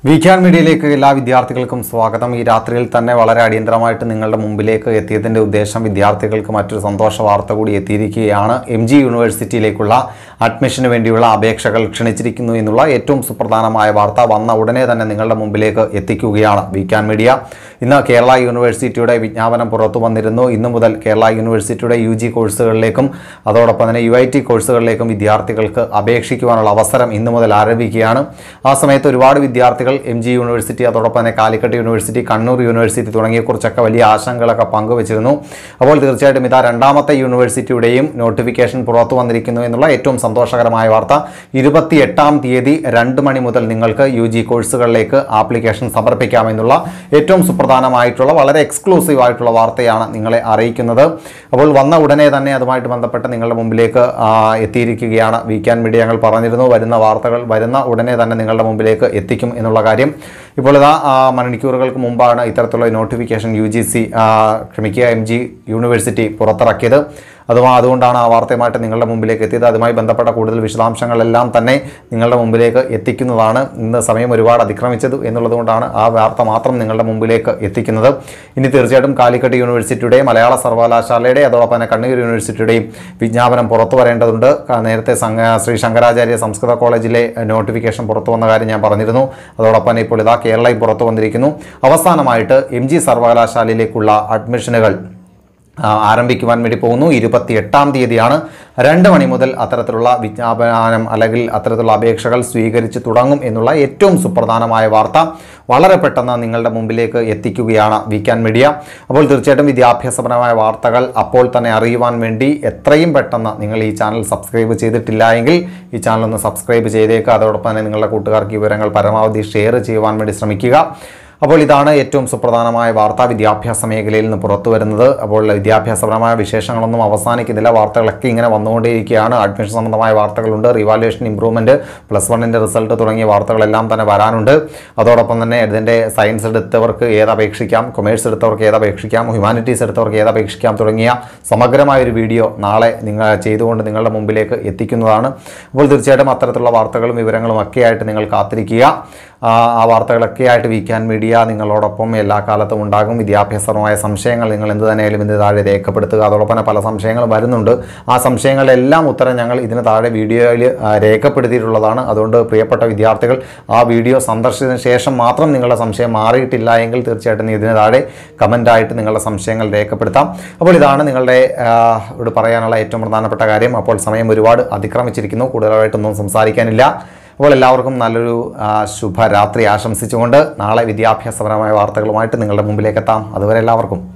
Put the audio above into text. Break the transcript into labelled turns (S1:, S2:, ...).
S1: വിഖ്യാൻ മീഡിയയിലേക്ക് എല്ലാ വിദ്യാർത്ഥികൾക്കും സ്വാഗതം ഈ രാത്രിയിൽ തന്നെ വളരെ അടിയന്തരമായിട്ട് നിങ്ങളുടെ മുമ്പിലേക്ക് എത്തിയതിൻ്റെ ഉദ്ദേശം വിദ്യാർത്ഥികൾക്ക് മറ്റൊരു സന്തോഷ വാർത്ത കൂടി എത്തിയിരിക്കുകയാണ് എം ജി യൂണിവേഴ്സിറ്റിയിലേക്കുള്ള അഡ്മിഷന് വേണ്ടിയുള്ള അപേക്ഷകൾ ക്ഷണിച്ചിരിക്കുന്നു എന്നുള്ള ഏറ്റവും സുപ്രധാനമായ വാർത്ത വന്ന ഉടനെ തന്നെ നിങ്ങളുടെ മുമ്പിലേക്ക് എത്തിക്കുകയാണ് വിഖ്യാൻ മീഡിയ ഇന്ന് കേരള യൂണിവേഴ്സിറ്റിയുടെ വിജ്ഞാപനം പുറത്തു വന്നിരുന്നു ഇന്നു മുതൽ കേരള യൂണിവേഴ്സിറ്റിയുടെ യു ജി കോഴ്സുകളിലേക്കും അതോടൊപ്പം തന്നെ യു ഐ ടി കോഴ്സുകളിലേക്കും വിദ്യാർത്ഥികൾക്ക് അപേക്ഷിക്കുവാനുള്ള അവസരം ഇന്നു മുതൽ ആരംഭിക്കുകയാണ് ആ സമയത്ത് ഒരുപാട് വിദ്യാർത്ഥികൾ എം ജി യൂണിവേഴ്സിറ്റി അതോടൊപ്പം തന്നെ കാലിക്കറ്റ് യൂണിവേഴ്സിറ്റി കണ്ണൂർ യൂണിവേഴ്സിറ്റി തുടങ്ങിയക്കുറിച്ചൊക്കെ വലിയ ആശങ്കകളൊക്കെ പങ്കുവച്ചിരുന്നു അപ്പോൾ തീർച്ചയായിട്ടും ഇതാ രണ്ടാമത്തെ യൂണിവേഴ്സിറ്റിയുടെയും നോട്ടിഫിക്കേഷൻ പുറത്തു വന്നിരിക്കുന്നു എന്നുള്ള ഏറ്റവും സന്തോഷകരമായ വാർത്ത ഇരുപത്തി എട്ടാം തീയതി രണ്ട് മണി മുതൽ നിങ്ങൾക്ക് യു ജി കോഴ്സുകളിലേക്ക് ആപ്ലിക്കേഷൻ സമർപ്പിക്കാമെന്നുള്ള ഏറ്റവും സുപ്രധാനമായിട്ടുള്ള വളരെ എക്സ്ക്ലൂസീവ് ആയിട്ടുള്ള വാർത്തയാണ് നിങ്ങളെ അറിയിക്കുന്നത് അപ്പോൾ വന്ന ഉടനെ തന്നെ അതുമായിട്ട് ബന്ധപ്പെട്ട് നിങ്ങളുടെ മുമ്പിലേക്ക് ആ, എത്തിയിരിക്കുകയാണ് വീക്കാൻ മീഡിയ ഞങ്ങൾ പറഞ്ഞിരുന്നു വരുന്ന വാർത്തകൾ വരുന്ന ഉടനെ തന്നെ നിങ്ങളുടെ മുമ്പിലേക്ക് എത്തിക്കും എന്നുള്ള കാര്യം ഇപ്പോൾ ഇതാ ആ, മണിക്കൂറുകൾക്ക് മുമ്പാണ് ഇത്തരത്തിലുള്ള നോട്ടിഫിക്കേഷൻ യു ജി സി ക്ഷമിക്കുക എം ജി യൂണിവേഴ്സിറ്റി പുറത്തിറക്കിയത് അതുമാ അതുകൊണ്ടാണ് ആ വാർത്തയുമായിട്ട് നിങ്ങളുടെ മുമ്പിലേക്ക് എത്തിയത് അതുമായി ബന്ധപ്പെട്ട കൂടുതൽ വിശദാംശങ്ങളെല്ലാം തന്നെ നിങ്ങളുടെ മുമ്പിലേക്ക് എത്തിക്കുന്നതാണ് ഇന്ന് സമയം ഒരുപാട് അതിക്രമിച്ചത് എന്നുള്ളതുകൊണ്ടാണ് ആ വാർത്ത മാത്രം നിങ്ങളുടെ മുമ്പിലേക്ക് എത്തിക്കുന്നത് ഇനി തീർച്ചയായിട്ടും കാലിക്കറ്റ് യൂണിവേഴ്സിറ്റിയുടെയും മലയാള സർവകലാശാലയുടെ അതോടൊപ്പം തന്നെ കണ്ണൂർ യൂണിവേഴ്സിറ്റിയുടെയും വിജ്ഞാപനം പുറത്തു വരേണ്ടതുണ്ട് ക- നേരത്തെ സംഘ ശ്രീ ശങ്കരാചാര്യ സംസ്കൃത കോളേജിലെ നോട്ടിഫിക്കേഷൻ പുറത്തു വന്ന കാര്യം ഞാൻ പറഞ്ഞിരുന്നു അതോടൊപ്പം തന്നെ ഇപ്പോൾ ഇതാ കേരളയിൽ പുറത്തു വന്നിരിക്കുന്നു അവസാനമായിട്ട് എം ജി സർവകലാശാലയിലേക്കുള്ള അഡ്മിഷനുകൾ ആ, ആരംഭിക്കുവാൻ വേണ്ടി പോകുന്നു ഇരുപത്തി എട്ടാം തീയതിയാണ് രണ്ട് മണി മുതൽ അത്തരത്തിലുള്ള വിജ്ഞാപനം അല്ലെങ്കിൽ അത്തരത്തിലുള്ള അപേക്ഷകൾ സ്വീകരിച്ച് തുടങ്ങും എന്നുള്ള ഏറ്റവും സുപ്രധാനമായ വാർത്ത വളരെ പെട്ടെന്ന് നിങ്ങളുടെ മുമ്പിലേക്ക് എത്തിക്കുകയാണ് വീക്കാൻ മീഡിയ അപ്പോൾ തീർച്ചയായിട്ടും വിദ്യാഭ്യാസപരമായ വാർത്തകൾ അപ്പോൾ തന്നെ അറിയുവാൻ വേണ്ടി എത്രയും പെട്ടെന്ന് നിങ്ങൾ ഈ ചാനൽ സബ്സ്ക്രൈബ് ചെയ്തിട്ടില്ല എങ്കിൽ ഈ ചാനൽ ഒന്ന് സബ്സ്ക്രൈബ് ചെയ്തേക്കുക അതോടൊപ്പം തന്നെ നിങ്ങളുടെ കൂട്ടുകാർക്ക് ഈ വിവരങ്ങൾ പരമാവധി ഷെയർ ചെയ്യുവാൻ വേണ്ടി ശ്രമിക്കുക അപ്പോൾ ഇതാണ് ഏറ്റവും സുപ്രധാനമായ വാർത്താ വിദ്യാഭ്യാസ മേഖലയിൽ നിന്ന് പുറത്തു വരുന്നത് അപ്പോൾ വിദ്യാഭ്യാസപരമായ വിശേഷങ്ങളൊന്നും അവസാനിക്കുന്നില്ല വാർത്തകളൊക്കെ ഇങ്ങനെ വന്നുകൊണ്ടേയിരിക്കുകയാണ് അഡ്മിഷൻ സംബന്ധമായ വാർത്തകളുണ്ട് റിവാലുവേഷൻ ഇംപ്രൂവ്മെൻറ്റ് പ്ലസ് വണ്ണിൻ്റെ റിസൾട്ട് തുടങ്ങിയ വാർത്തകളെല്ലാം തന്നെ വരാനുണ്ട് അതോടൊപ്പം തന്നെ ഇതിൻ്റെ സയൻസ് എടുത്തവർക്ക് ഏത് അപേക്ഷിക്കാം കൊമേഴ്സ് എടുത്തവർക്ക് ഏത് അപേക്ഷിക്കാം ഹ്യൂമാനിറ്റീസ് എടുത്തവർക്ക് ഏത് അപേക്ഷിക്കാം തുടങ്ങിയ സമഗ്രമായ ഒരു വീഡിയോ നാളെ നിങ്ങൾ ചെയ്തുകൊണ്ട് നിങ്ങളുടെ മുമ്പിലേക്ക് എത്തിക്കുന്നതാണ് അപ്പോൾ തീർച്ചയായിട്ടും അത്തരത്തിലുള്ള വാർത്തകളും വിവരങ്ങളും ഒക്കെ ആയിട്ട് നിങ്ങൾ കാത്തിരിക്കുക ആ ആ വാർത്തകളൊക്കെ ആയിട്ട് വീക്കാൻ മീഡിയ നിങ്ങളോടൊപ്പം എല്ലാ കാലത്തും ഉണ്ടാകും വിദ്യാഭ്യാസപരമായ സംശയങ്ങൾ നിങ്ങൾ എന്ത് തന്നെയായാലും ഇതിന് താഴെ രേഖപ്പെടുത്തുക അതോടൊപ്പം തന്നെ പല സംശയങ്ങളും വരുന്നുണ്ട് ആ സംശയങ്ങളുടെ എല്ലാം ഉത്തരം ഞങ്ങൾ ഇതിന് താഴെ വീഡിയോയിൽ ആ, രേഖപ്പെടുത്തിയിട്ടുള്ളതാണ് അതുകൊണ്ട് പ്രിയപ്പെട്ട വിദ്യാർത്ഥികൾ ആ വീഡിയോ സന്ദർശിച്ചതിന് ശേഷം മാത്രം നിങ്ങളുടെ സംശയം മാറിയിട്ടില്ല എങ്കിൽ തീർച്ചയായിട്ടും ഇതിന് താഴെ കമൻ്റായിട്ട് നിങ്ങളുടെ സംശയങ്ങൾ രേഖപ്പെടുത്താം അപ്പോൾ ഇതാണ് നിങ്ങളുടെ ആ, ഇവിടെ പറയാനുള്ള ഏറ്റവും പ്രധാനപ്പെട്ട കാര്യം അപ്പോൾ സമയം ഒരുപാട് അതിക്രമിച്ചിരിക്കുന്നു കൂടുതലായിട്ടൊന്നും സംസാരിക്കാനില്ല അപ്പോൾ എല്ലാവർക്കും നല്ലൊരു ആ, ശുഭരാത്രി ആശംസിച്ചുകൊണ്ട് നാളെ വിദ്യാഭ്യാസപരമായ വാർത്തകളുമായിട്ട് നിങ്ങളുടെ മുമ്പിലേക്ക് എത്താം അതുവരെ എല്ലാവർക്കും